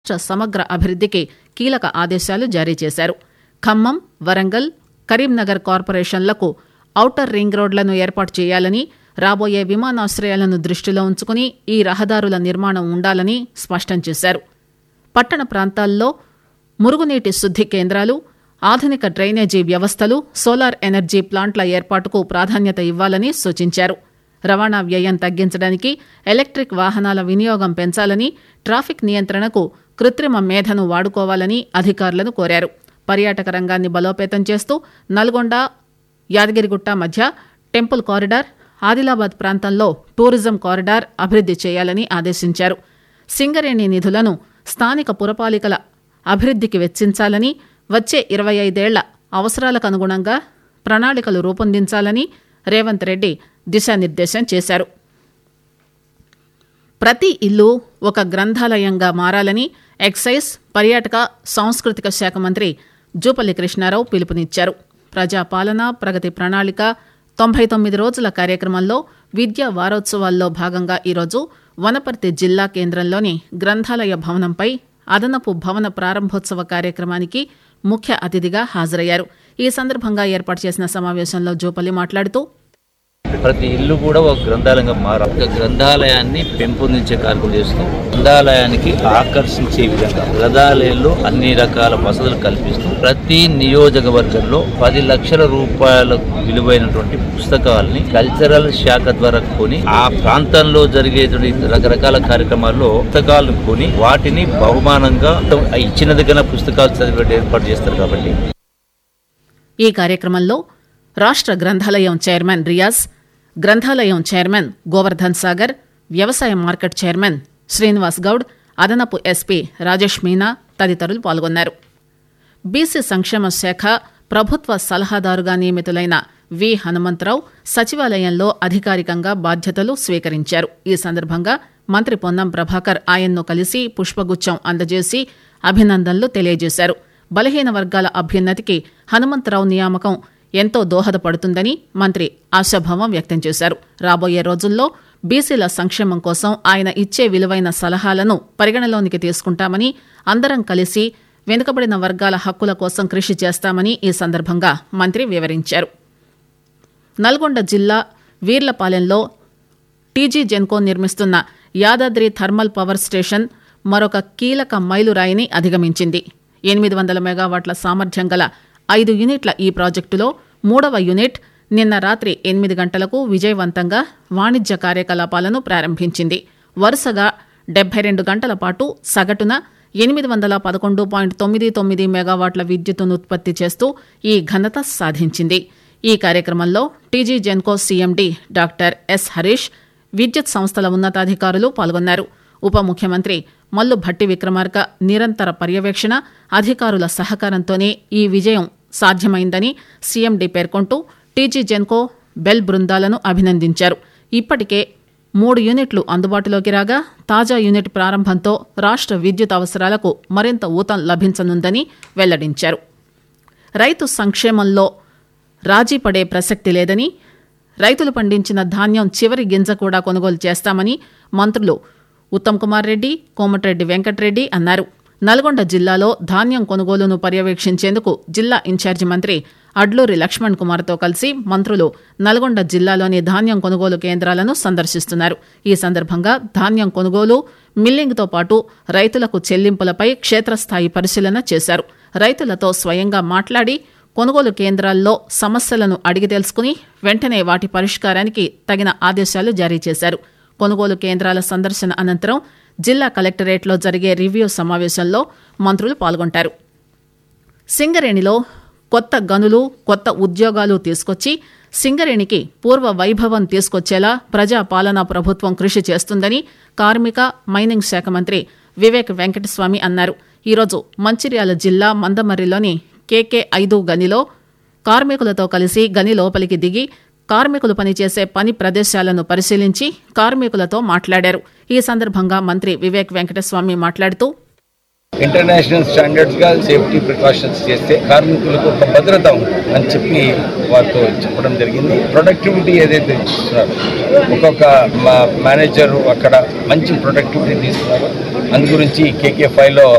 రాష్ట సమగ్ర అభివృద్దికి కీలక ఆదేశాలు జారీ చేశారు ఖమ్మం వరంగల్ కరీంనగర్ కార్పొరేషన్లకు ఔటర్ రింగ్ రోడ్లను ఏర్పాటు చేయాలని రాబోయే విమానాశ్రయాలను దృష్టిలో ఉంచుకుని ఈ రహదారుల నిర్మాణం ఉండాలని స్పష్టం చేశారు పట్టణ ప్రాంతాల్లో మురుగునీటి శుద్ది కేంద్రాలు ఆధునిక డ్రైనేజీ వ్యవస్థలు సోలార్ ఎనర్జీ ప్లాంట్ల ఏర్పాటుకు ప్రాధాన్యత ఇవ్వాలని సూచించారు రవాణా వ్యయం తగ్గించడానికి ఎలక్ట్రిక్ వాహనాల వినియోగం పెంచాలని ట్రాఫిక్ నియంత్రణకు కృత్రిమ మేధను వాడుకోవాలని అధికారులను కోరారు పర్యాటక రంగాన్ని బలోపేతం చేస్తూ నల్గొండ యాదగిరిగుట్ట మధ్య టెంపుల్ కారిడార్ ఆదిలాబాద్ ప్రాంతంలో టూరిజం కారిడార్ అభివృద్ది చేయాలని ఆదేశించారు సింగరేణి నిధులను స్థానిక పురపాలికల అభివృద్దికి వెచ్చించాలని వచ్చే ఇరవై ఐదేళ్ల అవసరాలకు అనుగుణంగా ప్రణాళికలు రూపొందించాలని రేవంత్ రెడ్డి దిశానిర్దేశం చేశారు ప్రతి ఇల్లు ఒక గ్రంథాలయంగా మారాలని ఎక్సైజ్ పర్యాటక సాంస్కృతిక శాఖ మంత్రి జూపల్లి కృష్ణారావు పిలుపునిచ్చారు ప్రజాపాలన ప్రగతి ప్రణాళిక తొంభై తొమ్మిది రోజుల కార్యక్రమంలో విద్యా వారోత్సవాల్లో భాగంగా ఈరోజు వనపర్తి జిల్లా కేంద్రంలోని గ్రంథాలయ భవనంపై అదనపు భవన ప్రారంభోత్సవ కార్యక్రమానికి ముఖ్య అతిథిగా హాజరయ్యారు ఈ సందర్భంగా ఏర్పాటు చేసిన సమావేశంలో జూపల్లి మాట్లాడుతూ ప్రతి ఇల్లు కూడా ఒక గ్రంథాలయంగా మారాలి ఒక గ్రంథాలయాన్ని పెంపొందించే కార్యక్రమం చేస్తూ గ్రంథాలయానికి ఆకర్షించే విధంగా గ్రంథాలయంలో అన్ని రకాల వసతులు కల్పిస్తూ ప్రతి నియోజకవర్గంలో పది లక్షల రూపాయల విలువైనటువంటి పుస్తకాలని కల్చరల్ శాఖ ద్వారా కొని ఆ ప్రాంతంలో జరిగేటువంటి రకరకాల కార్యక్రమాల్లో పుస్తకాలను కొని వాటిని బహుమానంగా ఇచ్చినది కన్నా పుస్తకాలు చదివే ఏర్పాటు చేస్తారు కాబట్టి ఈ కార్యక్రమంలో రాష్ట్ర గ్రంథాలయం చైర్మన్ రియాజ్ గ్రంథాలయం చైర్మన్ గోవర్ధన్ సాగర్ వ్యవసాయ మార్కెట్ చైర్మన్ శ్రీనివాస్ గౌడ్ అదనపు ఎస్పీ రాజేష్ మీనా తదితరులు పాల్గొన్నారు బీసీ సంక్షేమ శాఖ ప్రభుత్వ సలహాదారుగా నియమితులైన వి హనుమంతరావు సచివాలయంలో అధికారికంగా బాధ్యతలు స్వీకరించారు ఈ సందర్భంగా మంత్రి పొన్నం ప్రభాకర్ ఆయన్ను కలిసి పుష్పగుచ్చం అందజేసి అభినందనలు తెలియజేశారు బలహీన వర్గాల అభ్యున్నతికి హనుమంతరావు నియామకం ఎంతో దోహదపడుతుందని మంత్రి ఆశాభావం వ్యక్తం చేశారు రాబోయే రోజుల్లో బీసీల సంక్షేమం కోసం ఆయన ఇచ్చే విలువైన సలహాలను పరిగణలోనికి తీసుకుంటామని అందరం కలిసి వెనుకబడిన వర్గాల హక్కుల కోసం కృషి చేస్తామని ఈ సందర్భంగా మంత్రి వివరించారు నల్గొండ జిల్లా వీర్లపాలెంలో టీజీ జెన్కో నిర్మిస్తున్న యాదాద్రి థర్మల్ పవర్ స్టేషన్ మరొక కీలక మైలురాయిని అధిగమించింది ఎనిమిది వందల మెగావాట్ల సామర్థ్యం గల ఐదు యూనిట్ల ఈ ప్రాజెక్టులో మూడవ యూనిట్ నిన్న రాత్రి ఎనిమిది గంటలకు విజయవంతంగా వాణిజ్య కార్యకలాపాలను ప్రారంభించింది వరుసగా డెబ్బై రెండు గంటల పాటు సగటున ఎనిమిది వందల పదకొండు పాయింట్ తొమ్మిది తొమ్మిది మెగావాట్ల విద్యుత్తును ఉత్పత్తి చేస్తూ ఈ ఘనత సాధించింది ఈ కార్యక్రమంలో TG Genco CMD doctor S Harish విద్యుత్ సంస్థల ఉన్నతాధికారులు పాల్గొన్నారు ఉప ముఖ్యమంత్రి మల్లు భట్టి విక్రమార్క నిరంతర పర్యవేక్షణ అధికారుల సహకారంతోనే ఈ విజయం సాధ్యమైందని సీఎండీ పేర్కొంటూ టీజీ జెన్కో బెల్ బృందాలను అభినందించారు ఇప్పటికే మూడు యూనిట్లు అందుబాటులోకి రాగా తాజా యూనిట్ ప్రారంభంతో రాష్ట్ర విద్యుత్ అవసరాలకు మరింత ఊతం లభించనుందని వెల్లడించారు రైతు సంక్షేమంలో రాజీ పడే ప్రసక్తి లేదని రైతులు పండించిన ధాన్యం చివరి గింజ కూడా కొనుగోలు చేస్తామని మంత్రులు ఉత్తమ్ కుమార్ రెడ్డి కోమటిరెడ్డి వెంకటరెడ్డి అన్నారు నల్గొండ జిల్లాలో ధాన్యం కొనుగోలును పర్యవేక్షించేందుకు జిల్లా ఇన్ఛార్జి మంత్రి అడ్లూరి లక్ష్మణ్ కుమార్తో కలిసి మంత్రులు నల్గొండ జిల్లాలోని ధాన్యం కొనుగోలు కేంద్రాలను సందర్శిస్తున్నారు ఈ సందర్భంగా ధాన్యం కొనుగోలు మిల్లింగ్తో పాటు రైతులకు చెల్లింపులపై క్షేత్రస్థాయి పరిశీలన చేశారు రైతులతో స్వయంగా మాట్లాడి కొనుగోలు కేంద్రాల్లో సమస్యలను అడిగి తెలుసుకుని వెంటనే వాటి పరిష్కారానికి తగిన ఆదేశాలు జారీ చేశారు కొనుగోలు కేంద్రాల సందర్శన అనంతరం జిల్లా కలెక్టరేట్లో జరిగే రివ్యూ సమావేశంలో మంత్రులు పాల్గొంటారు సింగరేణిలో కొత్త గనులు కొత్త ఉద్యోగాలు తీసుకొచ్చి సింగరేణికి పూర్వ వైభవం తీసుకొచ్చేలా ప్రజా పాలనా ప్రభుత్వం కృషి చేస్తుందని కార్మిక మైనింగ్ శాఖ మంత్రి వివేక్ వెంకటస్వామి అన్నారు ఈరోజు మంచిర్యాల జిల్లా మందమర్రిలోని కేకే ఐదు గనిలో కార్మికులతో కలిసి గని లోపలికి దిగి కార్మికులు పనిచేసే పని ప్రదేశాలను పరిశీలించి కార్మికులతో మాట్లాడారు ఈ సందర్భంగా మంత్రి వివేక్ వెంకటస్వామి మాట్లాడుతూ ఇంటర్నేషనల్ స్టాండర్డ్స్ గా సేఫ్టీ ప్రికాషన్స్ చేస్తే కార్మికులకు ఒక భద్రత ఉంది అని చెప్పి వారితో చెప్పడం జరిగింది ప్రొడక్టివిటీ ఏదైతే ఇస్తున్నారో ఒక్కొక్క మేనేజర్ అక్కడ మంచి ప్రొడక్టివిటీ తీస్తున్నారు అందు గురించి కేకే ఫైవ్ లో